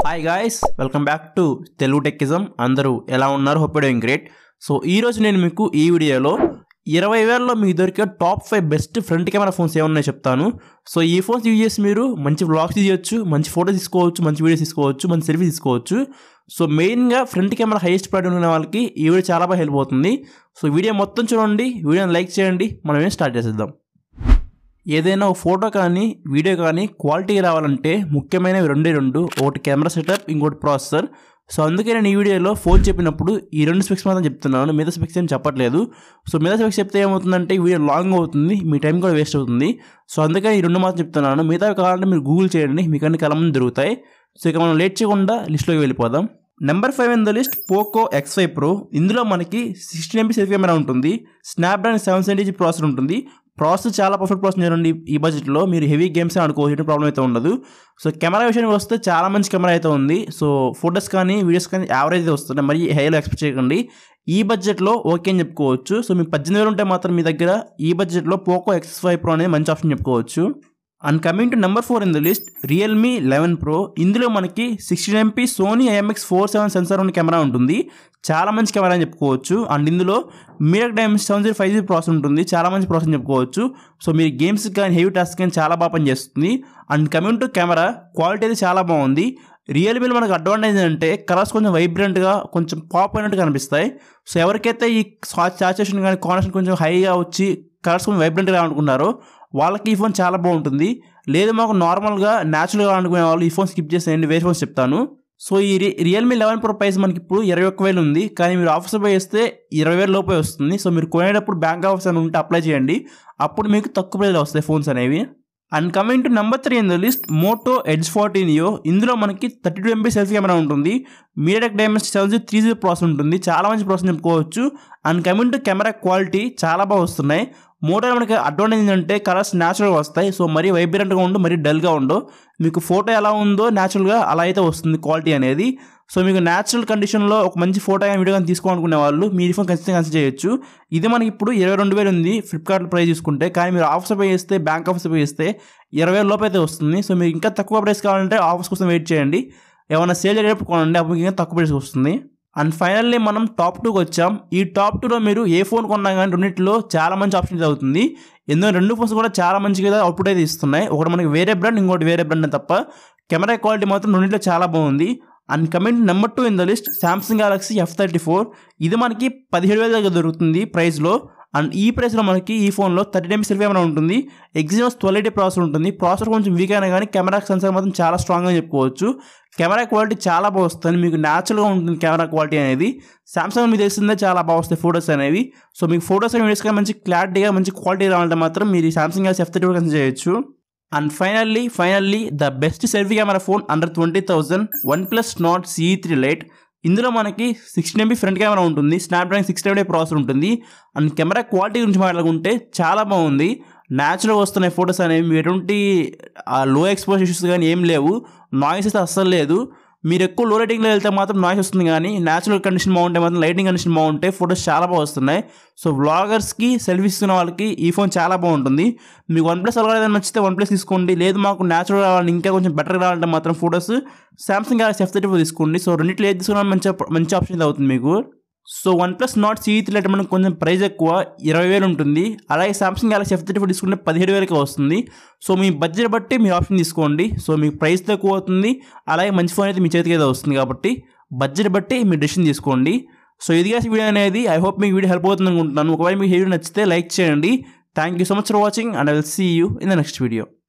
hi guys welcome back to Telugu Techism అందరూ ఎలా ఉన్నారు హోప్ డూయింగ్ గ్రేట్ సో ఈరోజు నేను మీకు ఈ వీడియోలో ఇరవై వేలలో మీకు దొరికే top five best front camera phones ఏమున్నాయో చెప్తాను సో ఈ ఫోన్స్ యూజ్ చేసి మీరు మంచి వ్లాగ్స్ తీయొచ్చు మంచి ఫోటోస్ తీసుకోవచ్చు మంచి వీడియోస్ తీసుకోవచ్చు మంచి సెల్ఫీ తీసుకోవచ్చు సో మెయిన్గా ఫ్రంట్ కెమెరా హైయెస్ట్ ప్రయారిటీ ఉన్న వాళ్ళకి ఈ వీడియో చాలా బాగా హెల్ప్ అవుతుంది సో వీడియో మొత్తం చూడండి వీడియోని లైక్ చేయండి మనం ఏం స్టార్ట్ చేసేద్దాం ఏదైనా ఒక ఫోటో కానీ వీడియో కానీ క్వాలిటీ రావాలంటే ముఖ్యమైనవి రెండే రెండు ఒకటి కెమెరా సెటప్ ఇంకోటి ప్రాసెసర్ సో అందుకే నేను ఈ వీడియోలో ఫోన్ చెప్పినప్పుడు ఈ రెండు స్పెక్స్ మాత్రం చెప్తున్నాను మిగతా స్పెక్స్ ఏం చెప్పట్లేదు సో మిగతా స్పెక్స్ చెప్తే ఏమవుతుందంటే ఈ వీడియో లాంగ్ అవుతుంది మీ టైం కూడా వేస్ట్ అవుతుంది సో అందుకే ఈ రెండు మాత్రం చెప్తున్నాను మిగతా కావాలంటే మీరు గూగుల్ చేయండి మీకు అన్ని కలమని దొరుకుతాయి సో ఇక మనం లేట్ చేయకుండా లిస్ట్లోకి వెళ్ళిపోదాం number five in the list Poco X five pro ఇందులో మనకి సిక్స్టీన్ ఎంపీ సెల్ఫీ కెమెరా ఉంటుంది స్నాప్డ్రాగన్ సెవెన్ సెవెంటీ ప్రాసెసర్ ఉంటుంది ప్రాసెస్ చాలా పర్ఫెక్ట్ ప్రాసెస్ చూడండి ఈ బడ్జెట్లో మీరు హెవీ గేమ్స్ అనుకోవచ్చు ప్రాబ్లం అయితే ఉండదు సో కెమెరా విషయానికి వస్తే చాలా మంచి కెమెరా అయితే ఉంది సో ఫొటోస్ కానీ వీడియోస్ కానీ యావరేజ్ అయితే వస్తున్నాయి మరి హైలో ఎక్స్పెక్ట్ చేయకండి ఈ బడ్జెట్లో ఓకే అని చెప్పుకోవచ్చు సో మీ పద్దెనిమిది వేలు ఉంటే మాత్రం మీ దగ్గర ఈ బడ్జెట్లో పోకో ఎక్స్ ఫైవ్ ప్రో అనేది మంచి ఆప్షన్ చెప్పుకోవచ్చు and coming to number four in the list Realme eleven pro ఇందులో మనకి sixteen MP Sony IMX four seven sensor ఉన్న కెమెరా ఉంటుంది చాలా మంచి కెమెరా అని చెప్పుకోవచ్చు అండ్ ఇందులో మీరక్ డైమ్ seven zero five zero process ఉంటుంది చాలా మంచి ప్రాసెస్ అని చెప్పుకోవచ్చు సో మీరు గేమ్స్ కానీ హెవీ టాస్క్ కానీ చాలా బాగా పనిచేస్తుంది and coming to camera quality అయితే చాలా బాగుంది రియల్మీలో మనకు అడ్వాంటేజ్ అంటే కలర్స్ కొంచెం వైబ్రెంట్గా కొంచెం పాప్ అయినట్టు కనిపిస్తాయి సో ఎవరికైతే ఈ సాచురేషన్ కానీ కాన్షన్ కొంచెం హైగా వచ్చి కలర్స్ కొంచెం వైబ్రెంట్గా అనుకున్నారో వాళ్ళకి ఈ ఫోన్ చాలా బాగుంటుంది లేదు మాకు నార్మల్గా న్యాచురల్గా అనుకునే వాళ్ళు ఈ ఫోన్ స్కిప్ చేసేయండి వేరే ఫోన్స్ చెప్తాను సో ఈ రి రియల్మీ లెవెన్ ప్రో ప్రైస్ మనకి ఇప్పుడు ఇరవై ఒక్క వేలు ఉంది కానీ మీరు ఆఫీస్ పై వేస్తే ఇరవై వేల లోపే వస్తుంది సో మీరు కొనేటప్పుడు బ్యాంక్ ఆఫర్స్ అని ఉంటే అప్లై చేయండి అప్పుడు మీకు తక్కువ ప్రైస్లో వస్తాయి ఫోన్స్ అనేవి and coming to number three in the list Moto Edge fourteen యో ఇందులో మనకి thirty two MP selfie camera ఉంటుంది MediaTek dimension seven zero three zero process ఉంటుంది చాలా మంచి ప్రాసెస్ చెప్పుకోవచ్చు and coming to camera quality చాలా బాగా వస్తున్నాయి మోటో మనకి అడ్వాంటేజ్ ఏంటంటే కలర్స్ న్యాచురల్గా వస్తాయి సో మరీ వైబ్రెంట్గా ఉండు మరీ డల్గా ఉండవు మీకు ఫోటో ఎలా ఉందో న్యాచురల్గా అలా అయితే వస్తుంది క్వాలిటీ అనేది సో మీకు న్యాచురల్ కండిషన్లో ఒక మంచి ఫోటో కానీ వీడియో కానీ తీసుకోవాలనుకునే వాళ్ళు మీ ఫోన్ ఖచ్చితంగా కన్సిడర్ చేయొచ్చు ఇది మనకి ఇప్పుడు ఇరవై రెండు వేలు ఉంది ఫ్లిప్కార్ట్ ప్రైస్ చూసుకుంటే కానీ మీరు ఆఫర్స్ పే చేస్తే బ్యాంక్ ఆఫర్స్ పే చేస్తే ఇరవై వేల లోపు అయితే వస్తుంది సో మీరు ఇంకా తక్కువ ప్రైస్ కావాలంటే ఆఫర్స్ కోసం వెయిట్ చేయండి ఏమైనా సేల్ జరిగేటప్పుడు కొనండి అప్పుడు ఇంకా తక్కువ ప్రైస్ వస్తుంది అండ్ ఫైనల్లీ మనం టాప్ టూకి వచ్చాం ఈ టాప్ టూలో మీరు ఏ ఫోన్ కొన్నా కానీ రెండింటిలో చాలా మంచి ఆప్షన్స్ అవుతుంది ఎందుకంటే రెండు ఫోన్స్ కూడా చాలా మంచిగా అవుట్పుట్ అయితే ఇస్తున్నాయి ఒకటి మనకి వేరే బ్రాండ్ ఇంకోటి వేరే బ్రాండ్ తప్ప కెమెరా క్వాలిటీ మాత్రం రెండింటిలో చాలా బాగుంది and coming number two in the list Samsung Galaxy F thirty four ఇది మనకి పదిహేడు వేల దగ్గర దొరుకుతుంది ప్రైస్లో అండ్ ఈ ప్రైస్లో మనకి ఈ ఫోన్లో థర్టీ ఎంపీ సెల్ఫీ కెమెరా ఉంటుంది ఎగ్జినోస్ ట్వెల్వ్ ఎయిటీ ప్రాసెసర్ ఉంటుంది ప్రాసెసర్ కొంచెం వీక్ అయినా కానీ కెమెరా సెన్సార్ మాత్రం చాలా స్ట్రాంగ్గా చెప్పుకోవచ్చు కెమెరా క్వాలిటీ చాలా బాగా వస్తుంది మీకు న్యాచురల్గా ఉంటుంది కెమెరా క్వాలిటీ అనేది సామ్సంగ్ మీకు తెలిసిందే చాలా బాగా వస్తాయి ఫోటోస్ అనేవి సో మీకు ఫోటోస్ అండ్ వీడియోస్ కానీ మంచి క్లారిటీగా మంచి క్వాలిటీ రావాలంటే మాత్రం మీరు ఈ సామ్సంగ్ గ్యాస్ ఎఫ్ థర్టీ కన్సిడర్ చేయొచ్చు and finally finally the best selfie camera phone under twenty thousand one plus Nord C three lite ఇందులో మనకి సిక్స్టీన్ ఎంబీ ఫ్రంట్ కెమెరా ఉంటుంది స్నాప్డ్రాగన్ సిక్స్ ఎంబీ ప్రాసెసర్ ఉంటుంది అండ్ కెమెరా క్వాలిటీ గురించి మాట్లాడుకుంటే చాలా బాగుంది న్యాచురల్గా వస్తున్నాయి ఫొటోస్ అనేవి ఎటువంటి లో ఎక్స్పోజ్ ఇష్యూస్ కానీ ఏం లేవు నాయిస్ అయితే అస్సలు లేదు మీరు ఎక్కువ లో రేటింగ్లో వెళ్తే మాత్రం నాయిస్ వస్తుంది కానీ న్యాచురల్ కండిషన్ బాగుంటే మాత్రం లైటింగ్ కండిషన్ బాగుంటే ఫొటోస్ చాలా బాగా వస్తున్నాయి సో వ్లాగర్స్కి సెల్ఫీస్ ఇస్తున్న వాళ్ళకి ఈ ఫోన్ చాలా బాగుంటుంది మీకు వన్ ప్లస్ అలా ఏదైనా నచ్చితే వన్ ప్లస్ తీసుకోండి లేదు మాకు న్యాచురల్ రావాలని ఇంకా కొంచెం బెటర్ రావాలంటే మాత్రం photos Samsung Galaxy F thirty four తీసుకోండి సో రెండింటిలో ఏది తీసుకున్నా మంచి మంచి ఆప్షన్ అవుతుంది మీకు so one plus Nord C three అంటే మనకు కొంచెం ప్రైస్ ఎక్కువ ఇరవై వేలు ఉంటుంది అలాగే Samsung Galaxy F thirty four తీసుకుంటే పదిహేడు వేలకి వస్తుంది సో మీ బడ్జెట్ బట్టి మీరు ఆప్షన్ తీసుకోండి సో మీకు ప్రైస్ తక్కువ అవుతుంది అలాగే మంచి ఫోన్ అయితే మీ చేతికి అయితే వస్తుంది కాబట్టి బడ్జెట్ బట్టి మీరు డెసిషన్ తీసుకోండి సో ఇదిగా వీడియో అనేది ఐ హోప్ మీకు వీడియో హెల్ప్ అవుతుంది అనుకుంటున్నాను ఒకవేళ మీకు వీడియో నచ్చితే లైక్ చేయండి thank you so much for watching and I will see you in the next video